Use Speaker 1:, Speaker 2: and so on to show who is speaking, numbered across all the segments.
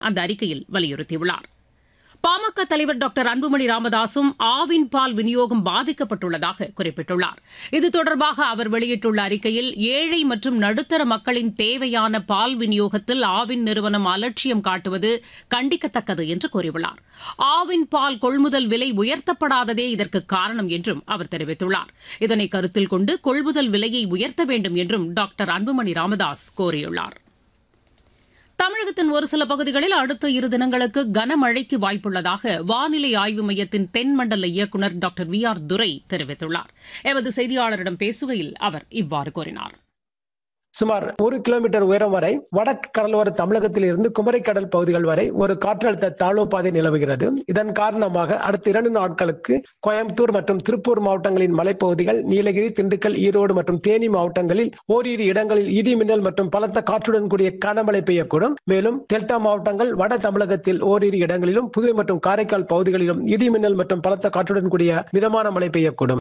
Speaker 1: அந்த அறிக்கையில் வலியுறுத்தியுள்ளார் பாமக தலைவர் டாக்டர் அன்புமணி ராமதாசும் ஆவின் பால் விநியோகம் பாதிக்கப்பட்டுள்ளதாக குறிப்பிட்டுள்ளார் இது தொடர்பாக அவர் வெளியிட்டுள்ள அறிக்கையில் ஏழை மற்றும் நடுத்தர மக்களின் தேவையான பால் விநியோகத்தில் ஆவின் நிறுவனம் அலட்சியம் காட்டுவது கண்டிக்கத்தக்கது என்று கூறியுள்ளார் ஆவின் பால் கொள்முதல் விலை உயர்த்தப்படாததே இதற்கு காரணம் என்றும் அவர் தெரிவித்துள்ளார் இதனை கருத்தில் கொண்டு கொள்முதல் விலையை உயர்த்த வேண்டும் என்றும் டாக்டர் அன்புமணி ராமதாஸ் கோரியுள்ளார் தமிழகத்தின் ஒரு சில பகுதிகளில் அடுத்த இரு தினங்களுக்கு கனமழைக்கு வாய்ப்புள்ளதாக வானிலை ஆய்வு மையத்தின் தென்மண்டல இயக்குநர் டாக்டர் வி ஆர் துரை தெரிவித்துள்ளார் எமது செய்தியாளரிடம் பேசுகையில் அவர் இவ்வாறு கூறினார்
Speaker 2: சுமார் ஒரு கிலோமீட்டர் உயரம் வரை வடக்கு கடலோர தமிழகத்தில் இருந்து குமரிக்கடல் பகுதிகள் வரை ஒரு காற்றழுத்த தாழ்வு பாதை நிலவுகிறது இதன் காரணமாக அடுத்த இரண்டு நாட்களுக்கு கோயம்புத்தூர் மற்றும் திருப்பூர் மாவட்டங்களின் மலைப்பகுதிகள் நீலகிரி திண்டுக்கல் ஈரோடு மற்றும் தேனி மாவட்டங்களில் ஓரிரு இடங்களில் இடி மின்னல் மற்றும் பலத்த காற்றுடன் கூடிய கனமழை பெய்யக்கூடும் மேலும் டெல்டா மாவட்டங்கள் வட தமிழகத்தில் ஓரிரு இடங்களிலும் புதுவை மற்றும் காரைக்கால் பகுதிகளிலும் இடி மின்னல் மற்றும் பலத்த காற்றுடன் கூடிய மிதமான மழை பெய்யக்கூடும்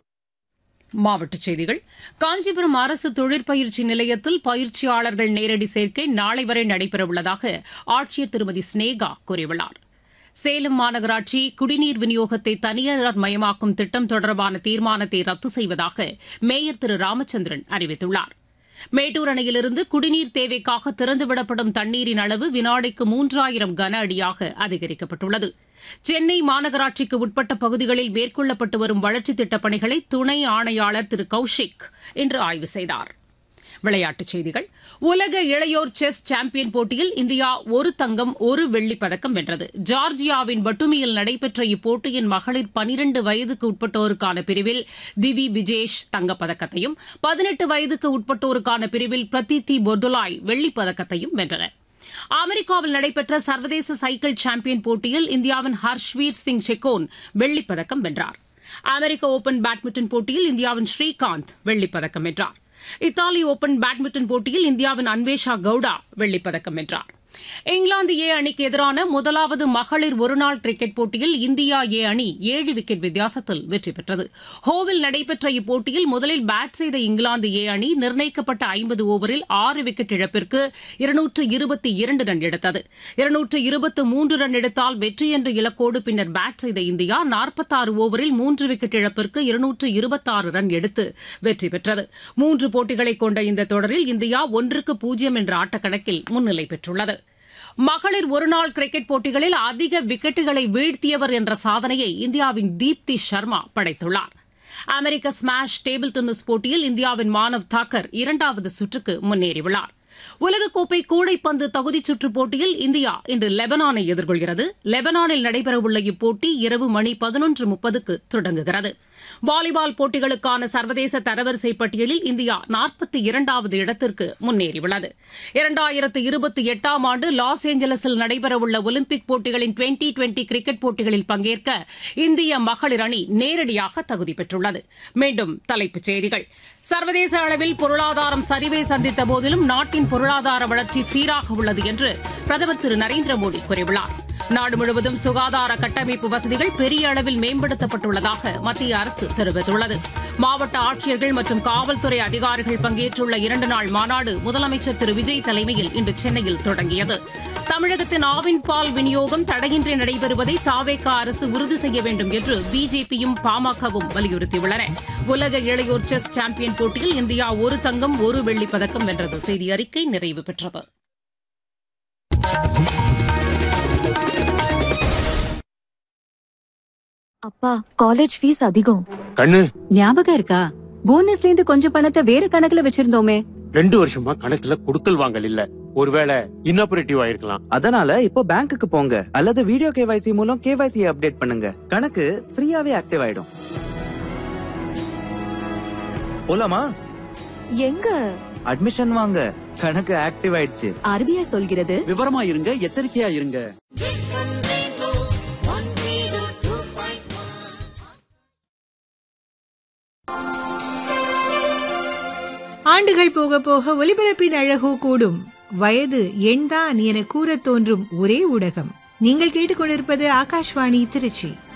Speaker 1: மாவட்டச் செய்திகள் காஞ்சிபுரம் அரசு தொழிற்பயிற்சி நிலையத்தில் பயிற்சியாளர்கள் நேரடி சேர்க்கை நாளை வரை நடைபெறவுள்ளதாக ஆட்சியர் திருமதி ஸ்னேகா கூறியுள்ளார் சேலம் மாநகராட்சி குடிநீர் விநியோகத்தை தனியார் மயமாக்கும் திட்டம் தொடர்பான தீர்மானத்தை ரத்து செய்வதாக மேயர் திரு ராமச்சந்திரன் அறிவித்துள்ளார் மேட்டூர் அணையிலிருந்து குடிநீர் தேவைக்காக திறந்துவிடப்படும் தண்ணீரின் அளவு வினாடிக்கு மூன்றாயிரம் கன அடியாக அதிகரிக்கப்பட்டுள்ளது சென்னை மாநகராட்சிக்கு உட்பட்ட பகுதிகளில் மேற்கொள்ளப்பட்டு வரும் வளர்ச்சித் திட்டப் பணிகளை துணை ஆணையாளர் திரு கௌஷிக் இன்று ஆய்வு செய்தார் விளையாட்டுச் செய்திகள் உலக இளையோர் செஸ் சாம்பியன் போட்டியில் இந்தியா ஒரு தங்கம் ஒரு வெள்ளிப் பதக்கம் வென்றது ஜார்ஜியாவின் பட்டுமியில் நடைபெற்ற இப்போட்டியின் மகளிர் பனிரண்டு வயதுக்கு உட்பட்டோருக்கான பிரிவில் திவி விஜேஷ் தங்கப்பதக்கத்தையும் பதினெட்டு வயதுக்கு உட்பட்டோருக்கான பிரிவில் பிரதித்தி பொர்துலாய் வெள்ளிப் பதக்கத்தையும் வென்றனர் அமெரிக்காவில் நடைபெற்ற சர்வதேச சைக்கிள் சாம்பியன் போட்டியில் இந்தியாவின் ஹர்ஷ்வீர் சிங் செக்கோன் வெள்ளிப் பதக்கம் வென்றார் அமெரிக்க ஓபன் பேட்மிண்டன் போட்டியில் இந்தியாவின் ஸ்ரீகாந்த் வெள்ளிப் பதக்கம் வென்றார் இத்தாலி ஓபன் பேட்மிண்டன் போட்டியில் இந்தியாவின் அன்வேஷா கவுடா வெள்ளிப் பதக்கம் வென்றார் இங்கிலாந்து ஏ அணிக்கு எதிரான முதலாவது மகளிர் ஒருநாள் கிரிக்கெட் போட்டியில் இந்தியா ஏ அணி ஏழு விக்கெட் வித்தியாசத்தில் வெற்றி பெற்றது ஹோவில் நடைபெற்ற இப்போட்டியில் முதலில் பேட் செய்த இங்கிலாந்து ஏ அணி நிர்ணயிக்கப்பட்ட ஐம்பது ஓவரில் ஆறு விக்கெட் இழப்பிற்கு இருநூற்று இருபத்தி இரண்டு ரன் எடுத்தது இருநூற்று இருபத்து மூன்று ரன் எடுத்தால் வெற்றி என்ற இலக்கோடு பின்னர் பேட் செய்த இந்தியா நாற்பத்தாறு ஓவரில் மூன்று விக்கெட் இழப்பிற்கு இருநூற்று இருபத்தாறு ரன் எடுத்து வெற்றி பெற்றது மூன்று போட்டிகளை கொண்ட இந்த தொடரில் இந்தியா ஒன்றுக்கு பூஜ்ஜியம் என்ற ஆட்டக்கணக்கில் முன்னிலை பெற்றுள்ளது மகளிர் ஒருநாள் கிரிக்கெட் போட்டிகளில் அதிக விக்கெட்டுகளை வீழ்த்தியவர் என்ற சாதனையை இந்தியாவின் தீப்தி சர்மா படைத்துள்ளார் அமெரிக்க ஸ்மாஷ் டேபிள் டென்னிஸ் போட்டியில் இந்தியாவின் மானவ் தாக்கர் இரண்டாவது சுற்றுக்கு முன்னேறியுள்ளார் உலகக்கோப்பை கூடைப்பந்து தகுதிச் சுற்றுப் போட்டியில் இந்தியா இன்று லெபனானை எதிர்கொள்கிறது லெபனானில் நடைபெறவுள்ள இப்போட்டி இரவு மணி பதினொன்று முப்பதுக்கு தொடங்குகிறது வாலிபால் போட்டிகளுக்கான சர்வதேச தரவரிசை பட்டியலில் இந்தியா நாற்பத்தி இரண்டாவது இடத்திற்கு முன்னேறியுள்ளது இரண்டாயிரத்து இருபத்தி எட்டாம் ஆண்டு லாஸ் ஏஞ்சலஸில் நடைபெறவுள்ள ஒலிம்பிக் போட்டிகளின் டுவெண்டி டுவெண்டி கிரிக்கெட் போட்டிகளில் பங்கேற்க இந்திய மகளிர் அணி நேரடியாக தகுதி பெற்றுள்ளது மீண்டும் தலைப்புச் செய்திகள் சர்வதேச அளவில் பொருளாதாரம் சரிவை சந்தித்த போதிலும் நாட்டின் பொருளாதார வளர்ச்சி சீராக உள்ளது என்று பிரதமர் திரு நரேந்திர மோடி கூறியுள்ளார் நாடு முழுவதும் சுகாதார கட்டமைப்பு வசதிகள் பெரிய அளவில் மேம்படுத்தப்பட்டுள்ளதாக மத்திய அரசு தெரிவித்துள்ளது மாவட்ட ஆட்சியர்கள் மற்றும் காவல்துறை அதிகாரிகள் பங்கேற்றுள்ள இரண்டு நாள் மாநாடு முதலமைச்சர் திரு விஜய் தலைமையில் இன்று சென்னையில் தொடங்கியது தமிழகத்தின் ஆவின் பால் விநியோகம் தடையின்றி நடைபெறுவதை தாவேகா அரசு உறுதி செய்ய வேண்டும் என்று பிஜேபியும் பாமகவும் வலியுறுத்தியுள்ளன உலக இளையோர் செஸ் சாம்பியன் போட்டியில் இந்தியா ஒரு தங்கம் ஒரு வெள்ளிப் பதக்கம் வென்றது செய்தி அறிக்கை நிறைவு பெற்றது
Speaker 3: அப்பா காலேஜ் ஃபீஸ் அதிகம்
Speaker 4: கண்ணு
Speaker 5: ஞாபகம் இருக்கா போனஸ்ல இருந்து கொஞ்சம் பணத்தை வேற கணக்குல வச்சிருந்தோமே
Speaker 4: ரெண்டு வருஷமா கணக்குல கொடுக்கல் வாங்கல் இல்ல ஒருவேளை இன்னாபரேட்டிவ் ஆயிருக்கலாம்
Speaker 6: அதனால இப்போ பேங்க்குக்கு போங்க அல்லது வீடியோ கேவைசி மூலம் கேவைசி அப்டேட் பண்ணுங்க கணக்கு ஃப்ரீயாவே ஆக்டிவ் ஆயிடும் போலாமா
Speaker 3: எங்க
Speaker 6: அட்மிஷன் வாங்க கணக்கு ஆக்டிவ் ஆயிடுச்சு
Speaker 3: ஆர்பிஐ சொல்கிறது
Speaker 7: விவரமா இருங்க எச்சரிக்கையா இருங்க
Speaker 8: ஆண்டுகள் போக போக ஒலிபரப்பின் அழகோ கூடும் வயது எண்தான் என கூறத் தோன்றும் ஒரே ஊடகம் நீங்கள் கேட்டுக்கொண்டிருப்பது ஆகாஷ்வாணி திருச்சி